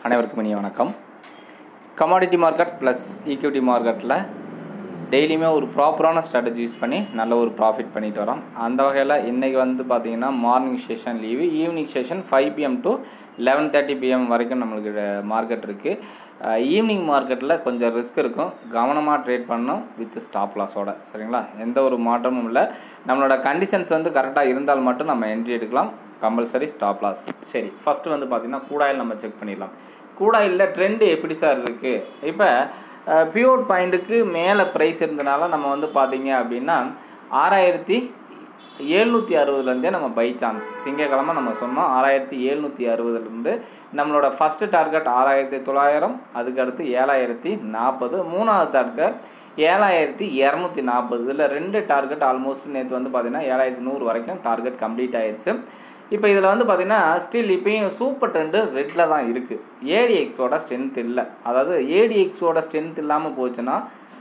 அனைவருக்கும் இனிய வணக்கம் கமாடிட்டி மார்க்கெட் ப்ளஸ் ஈக்விட்டி மார்க்கெட்டில் டெய்லியுமே ஒரு ப்ராப்பரான ஸ்ட்ராட்டஜி யூஸ் பண்ணி நல்ல ஒரு ப்ராஃபிட் பண்ணிட்டு வரோம் அந்த வகையில் இன்றைக்கி வந்து பார்த்திங்கன்னா morning session leave evening session five PM to eleven thirty PM வரைக்கும் நம்மளுக்கு மார்க்கெட் இருக்குது ஈவினிங் மார்க்கெட்டில் கொஞ்சம் ரிஸ்க் இருக்கும் கவனமாக ட்ரேட் பண்ணணும் வித் ஸ்டாப் லாஸோட சரிங்களா எந்த ஒரு மாற்றமும் இல்லை நம்மளோட கண்டிஷன்ஸ் வந்து கரெக்டாக இருந்தால் மட்டும் நம்ம என்ட்ரி எடுக்கலாம் கம்பல்சரி ஸ்டாப் லாஸ் சரி ஃபஸ்ட்டு வந்து பார்த்திங்கன்னா கூடாயில் நம்ம செக் பண்ணிடலாம் கூடாயில் ட்ரெண்டு எப்படி சார் இருக்குது இப்போ பியூர் பாயிண்ட்டுக்கு மேலே ப்ரைஸ் இருந்தனால நம்ம வந்து பார்த்தீங்க அப்படின்னா ஆறாயிரத்தி எழுநூற்றி அறுபதுலேருந்தே நம்ம பை சான்ஸ் திங்கக்கிழமை நம்ம சொன்னோம் ஆறாயிரத்தி எழுநூற்றி அறுபதுலேருந்து நம்மளோட ஃபஸ்ட்டு டார்கெட் ஆறாயிரத்தி தொள்ளாயிரம் அதுக்கடுத்து ஏழாயிரத்தி நாற்பது மூணாவது டார்கெட் ஏழாயிரத்தி இரநூத்தி நாற்பது இதில் ரெண்டு டார்கெட் ஆல்மோஸ்ட் நேற்று வந்து பார்த்திங்கன்னா ஏழாயிரத்தி நூறு வரைக்கும் டார்கெட் கம்ப்ளீட் ஆயிடுச்சு இப்போ இதில் வந்து பார்த்திங்கன்னா ஸ்டில் இப்போயும் சூப்பர் ட்ரெண்டு ரெட்டில் தான் இருக்குது ஏடிஎக்ஸோட ஸ்ட்ரென்த் இல்லை அதாவது ஏடிஎக்ஸோட ஸ்ட்ரென்த் இல்லாமல் போச்சுன்னா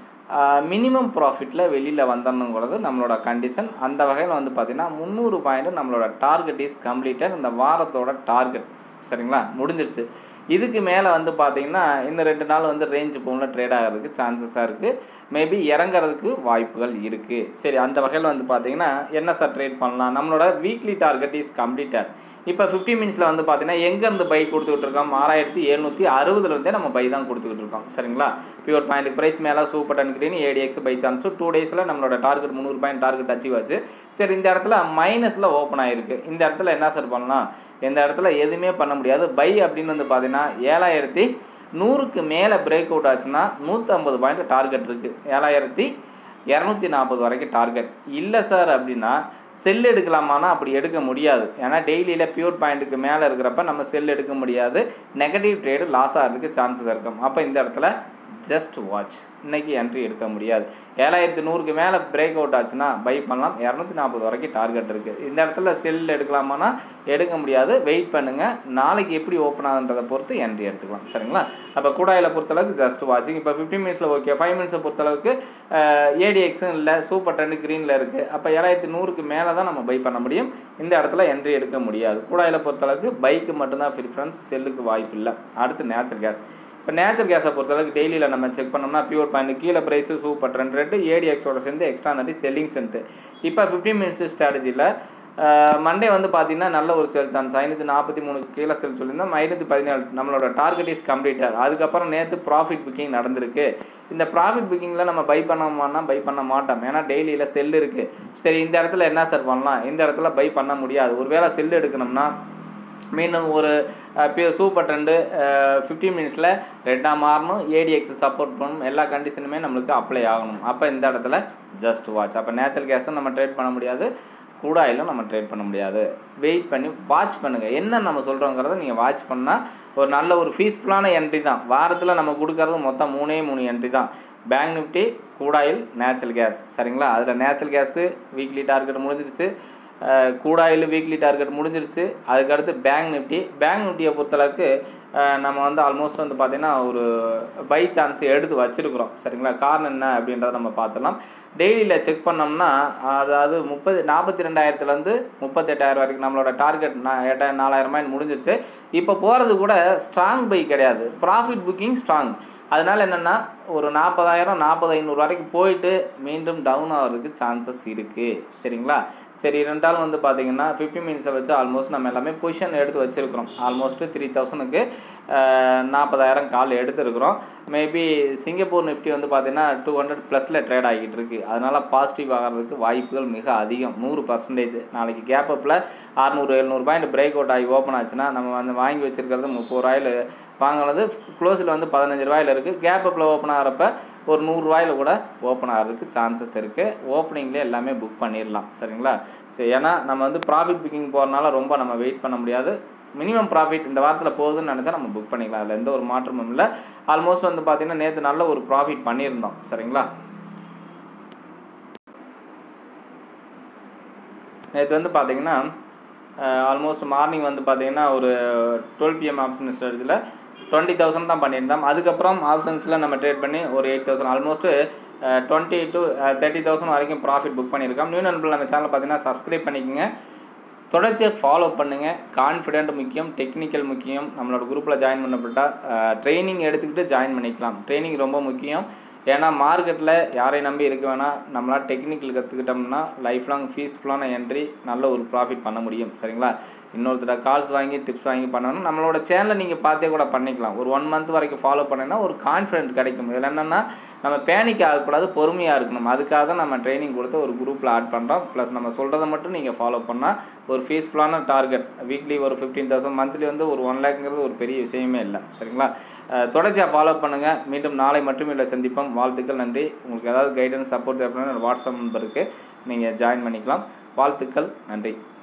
மினிமம் ப்ராஃபிட்டில் வெளியில் வந்துடணுங்கிறது நம்மளோட கண்டிஷன் அந்த வகையில் வந்து பார்த்திங்கன்னா முந்நூறு பாயிண்ட் நம்மளோட டார்கெட் இஸ் கம்ப்ளீட்டட் இந்த வாரத்தோட டார்கெட் சரிங்களா முடிஞ்சிருச்சு இதுக்கு மேலே வந்து பார்த்திங்கன்னா இன்னும் ரெண்டு நாள் வந்து ரேஞ்சு போனில் ட்ரேட் ஆகிறதுக்கு சான்சஸாக இருக்குது மேபி இறங்குறதுக்கு வாய்ப்புகள் இருக்குது சரி அந்த வகையில் வந்து பார்த்திங்கன்னா என்ன சார் ட்ரேட் பண்ணலாம் நம்மளோட வீக்லி டார்கெட் இஸ் கம்ப்ளீட்டட் இப்போ ஃபிஃப்டி மினிட்ஸில் வந்து பார்த்தீங்கன்னா எங்கேருந்து பை கொடுத்துக்கிட்டு இருக்கோம் ஆறாயிரத்தி எழுநூற்றி அறுபதுலேருந்தே நம்ம பை தான் கொடுத்துக்கிட்டு இருக்கோம் சரிங்களா பியூர் பாயிண்ட் ப்ரைஸ் மேலே super done green ADX buy chance two டேஸில் நம்மளோட டார்கெட் முந்நூறு பாயிண்ட் டார்கெட் அச்சீவ் ஆச்சு சரி இந்த இடத்துல மைனஸில் ஓப்பன் ஆகிருக்கு இந்த இடத்துல என்ன சார் பண்ணலாம் இந்த இடத்துல எதுவுமே பண்ண முடியாது பை அப்படின்னு வந்து பார்த்தீங்கன்னா ஏழாயிரத்தி நூறுக்கு மேலே பிரேக் அவுட் ஆச்சுன்னா நூற்றம்பது பாயிண்ட் டார்கெட் இருக்குது ஏழாயிரத்தி இரநூத்தி நாற்பது வரைக்கும் டார்கெட் இல்லை சார் அப்படின்னா செல் எடுக்கலாமானா அப்படி எடுக்க முடியாது ஏன்னா டெய்லியில் பியூர் பாயிண்ட்டுக்கு மேலே இருக்கிறப்ப நம்ம செல் எடுக்க முடியாது நெகட்டிவ் ட்ரேடு லாஸ் ஆகிறதுக்கு சான்சஸ் இருக்கும் அப்போ இந்த இடத்துல ஜஸ்ட் வாட்ச் இன்றைக்கி என்ட்ரி எடுக்க முடியாது ஏழாயிரத்தி நூறுக்கு மேலே பிரேக் அவுட் ஆச்சுன்னா பை பண்ணலாம் இரநூத்தி நாற்பது வரைக்கும் டார்கெட் இருக்குது இந்த இடத்துல செல் எடுக்கலாமானா எடுக்க முடியாது வெயிட் பண்ணுங்கள் நாளைக்கு எப்படி ஓப்பன் ஆகுன்றதை பொறுத்து என்ட்ரி எடுத்துக்கலாம் சரிங்களா அப்போ கூடாயில் பொறுத்தளவுக்கு ஜஸ்ட் வாட்சிங் இப்போ ஃபிஃப்டின் மினிட்ஸில் ஓகே ஃபைவ் மினிட்ஸை பொறுத்தளவுக்கு ஏடிஎக்ஸும் இல்லை சூப்பர் டென்னு க்ரீனில் இருக்குது அப்போ ஏழாயிரத்தி நூறுக்கு மேலே தான் நம்ம பை பண்ண முடியும் இந்த இடத்துல என்ட்ரி எடுக்க முடியாது கூடாயில் பொறுத்தளவுக்கு பைக்கு மட்டும்தான் ப்ரிஃபரன்ஸ் செல்லுக்கு வாய்ப்பு இல்லை அடுத்து நேச்சுரல் கேஸ் இப்போ நேச்சுரல் கேஸை பொறுத்தளவுக்கு டெய்லியில் நம்ம செக் பண்ணோம்னா பியூர் பாயிண்ட் கீழே ப்ரைஸு சூப்பர் ரெண்டு ரெண்டு ஏடிஎக்ஸோட சேர்ந்து எக்ஸ்ட்ரா நட்டி செல்லிங் ஸ்ட்ரென்த்து இப்போ ஃபிஃப்டின் மினிட்ஸ் ஸ்ட்ராட்டஜியில் மண்டே வந்து பார்த்தீங்கன்னா நல்ல ஒரு சேல் சான்ஸ் ஐநூற்றி நாற்பத்தி மூணு கீழே சேல் சொல்லியிருந்தோம் ஐநூற்றி பதினேழு நம்மளோட டார்கெட் இஸ் கம்ப்ளீட்டட் அதுக்கப்புறம் நேற்று ப்ராஃபிட் புக்கிங் நடந்திருக்கு இந்த ப்ராஃபிட் புக்கிங்கில் நம்ம பை பண்ணோமானா பை பண்ண மாட்டோம் ஏன்னா டெய்லியில் செல் இருக்குது சரி இந்த இடத்துல என்ன சார் பண்ணலாம் இந்த இடத்துல பை பண்ண முடியாது ஒருவேளை செல் எடுக்கணும்னா மீண்டும் ஒரு சூப்பர் ட்ரெண்டு ஃபிஃப்டீன் மினிட்ஸில் ரெட்டாக மாறணும் ஏடிஎக்ஸ் சப்போர்ட் பண்ணணும் எல்லா கண்டிஷனுமே நம்மளுக்கு அப்ளை ஆகணும் அப்போ இந்த இடத்துல ஜஸ்ட் வாட்ச் அப்போ நேச்சுரல் கேஸும் நம்ம ட்ரேட் பண்ண முடியாது கூடாயிலும் நம்ம ட்ரேட் பண்ண முடியாது வெயிட் பண்ணி வாட்ச் பண்ணுங்கள் என்ன நம்ம சொல்கிறோங்கிறத நீங்கள் வாட்ச் பண்ணால் ஒரு நல்ல ஒரு ஃபீஸ்ஃபுல்லான என்ட்ரி தான் வாரத்தில் நம்ம கொடுக்கறது மொத்தம் மூணே மூணு என்ட்ரி தான் bank nifty crude oil natural gas சரிங்களா அதில் நேச்சுரல் கேஸு வீக்லி டார்கெட் முடிஞ்சிருச்சு கூடாயில் வீக்லி டார்கெட் முடிஞ்சிருச்சு அதுக்கடுத்து பேங்க் நிஃப்டி பேங்க் நிஃப்டியை பொறுத்தளவுக்கு நம்ம வந்து ஆல்மோஸ்ட் வந்து பார்த்திங்கன்னா ஒரு பை சான்ஸ் எடுத்து வச்சுருக்குறோம் சரிங்களா காரணம் என்ன அப்படின்றத நம்ம பார்த்துடலாம் டெய்லியில் செக் பண்ணோம்னா அதாவது முப்பது நாற்பத்தி ரெண்டாயிரத்துலேருந்து முப்பத்தெட்டாயிரம் வரைக்கும் நம்மளோட டார்கெட் நான் எட்டாயிரம் நாலாயிரம் மைண்ட் முடிஞ்சிருச்சு இப்போ போகிறது கூட ஸ்ட்ராங் பை கிடையாது ப்ராஃபிட் புக்கிங் ஸ்ட்ராங் அதனால் என்னென்னா ஒரு நாற்பதாயிரம் நாற்பது ஐநூறு வரைக்கும் போயிட்டு மீண்டும் டவுன் ஆகிறதுக்கு சான்சஸ் இருக்குது சரிங்களா சரி ரெண்டாலும் வந்து பார்த்திங்கன்னா ஃபிஃப்டி மினிட்ஸை வச்சு ஆல்மோஸ்ட் நம்ம எல்லாமே பொசிஷன் எடுத்து வச்சுருக்கிறோம் ஆல்மோஸ்ட்டு த்ரீ தௌசண்ட்க்கு நாற்பதாயிரம் கால் எடுத்துருக்குறோம் மேபி சிங்கப்பூர் நிஃப்டி வந்து பார்த்திங்கன்னா டூ ஹண்ட்ரட் ப்ளஸில் ட்ரேட் ஆகிட்டு இருக்குது அதனால் பாசிட்டிவ் ஆகிறதுக்கு வாய்ப்புகள் மிக அதிகம் நூறு பர்சன்டேஜ் நாளைக்கு கேப் அப்பில் அறநூறு எழுநூறு பாயிண்ட் பிரேக் அவுட் ஆகி ஓப்பன் ஆச்சுன்னா நம்ம வந்து வாங்கி வச்சுருக்கிறது முப்பது ரூபாயில் வாங்கினது க்ளோஸில் வந்து பதினஞ்சு ரூபாயில் இருக்குது கேப் அப்பில் ஓப்பன் ஆகிறப்ப ஒரு நூறுரூவாயில் கூட ஓப்பன் ஆகிறதுக்கு சான்சஸ் இருக்குது ஓப்பனிங்லேயே எல்லாமே புக் பண்ணிடலாம் சரிங்களா சரி ஏன்னா நம்ம வந்து ப்ராஃபிட் புக்கிங் போகிறனால ரொம்ப நம்ம வெயிட் பண்ண முடியாது மினிமம் ப்ராஃபிட் இந்த வாரத்தில் போகுதுன்னு நினச்சா நம்ம புக் பண்ணிக்கலாம் அதில் எந்த ஒரு மாற்றமும் இல்லை ஆல்மோஸ்ட் வந்து பார்த்திங்கன்னா நேற்று நல்ல ஒரு ப்ராஃபிட் பண்ணியிருந்தோம் சரிங்களா நேற்று வந்து பார்த்திங்கன்னா ஆல்மோஸ்ட் மார்னிங் வந்து பார்த்திங்கன்னா ஒரு டுவெல் பிஎம் ஆப்ஷன் ஸ்டேஜில் டுவெண்ட்டி தௌசண்ட் தான் பண்ணியிருந்தோம் அதுக்கப்புறம் ஆப்ஷன்ஸில் நம்ம ட்ரேட் பண்ணி ஒரு eight thousand almost twenty to thirty thousand வரைக்கும் ப்ராஃபிட் புக் பண்ணியிருக்கோம் நியூ நண்பர்கள் நம்ம சேனல் பார்த்தீங்கன்னா சப்ஸ்கிரைப் பண்ணிக்கோங்க தொடர்ச்சியாக ஃபாலோ பண்ணுங்கள் கான்ஃபிடென்ட் முக்கியம் டெக்னிக்கல் முக்கியம் நம்மளோட குரூப்பில் ஜாயின் பண்ணப்பட்டால் ட்ரைனிங் எடுத்துக்கிட்டு ஜாயின் பண்ணிக்கலாம் ட்ரைனிங் ரொம்ப முக்கியம் ஏன்னா மார்க்கெட்டில் யாரையும் நம்பி இருக்க வேணாம் நம்மளால் டெக்னிக்கல் கற்றுக்கிட்டோம்னா லைஃப் லாங் ஃபீஸ்ஃபுல்லான என்ட்ரி நல்ல ஒரு ப்ராஃபிட் பண்ண முடியும் சரிங்களா இன்னொருத்தர கால்ஸ் வாங்கி டிப்ஸ் வாங்கி பண்ணணும் நம்மளோட சேனலை நீங்கள் பார்த்தே கூட பண்ணிக்கலாம் ஒரு ஒன் மந்த் வரைக்கும் ஃபாலோ பண்ணினா ஒரு கான்ஃபிடென்ட் கிடைக்கும் இதில் என்னென்னா நம்ம பேனிக் ஆகக்கூடாது பொறுமையாக இருக்கணும் அதுக்காக தான் நம்ம ட்ரைனிங் கொடுத்து ஒரு குரூப்பில் ஆட் பண்ணுறோம் ப்ளஸ் நம்ம சொல்கிறத மட்டும் நீங்கள் ஃபாலோ பண்ணால் ஒரு ஃபீஸ்ஃபுல்லான டார்கெட் வீக்லி ஒரு ஃபிஃப்டீன் தௌசண்ட் மந்த்லி வந்து ஒரு ஒன் லேக்ங்கிறது ஒரு பெரிய விஷயமே இல்லை சரிங்களா அஹ் தொடர்ச்சியாக ஃபாலோ பண்ணுங்கள் மீண்டும் நாளை மட்டும் இல்லை சந்திப்போம் வாழ்த்துக்கள் நன்றி உங்களுக்கு ஏதாவது கைடன்ஸ் சப்போர்ட் தேவைப்படுனா வாட்ஸ்அப் நம்பருக்கு நீங்கள் ஜாயின் பண்ணிக்கலாம் வாழ்த்துக்கள் நன்றி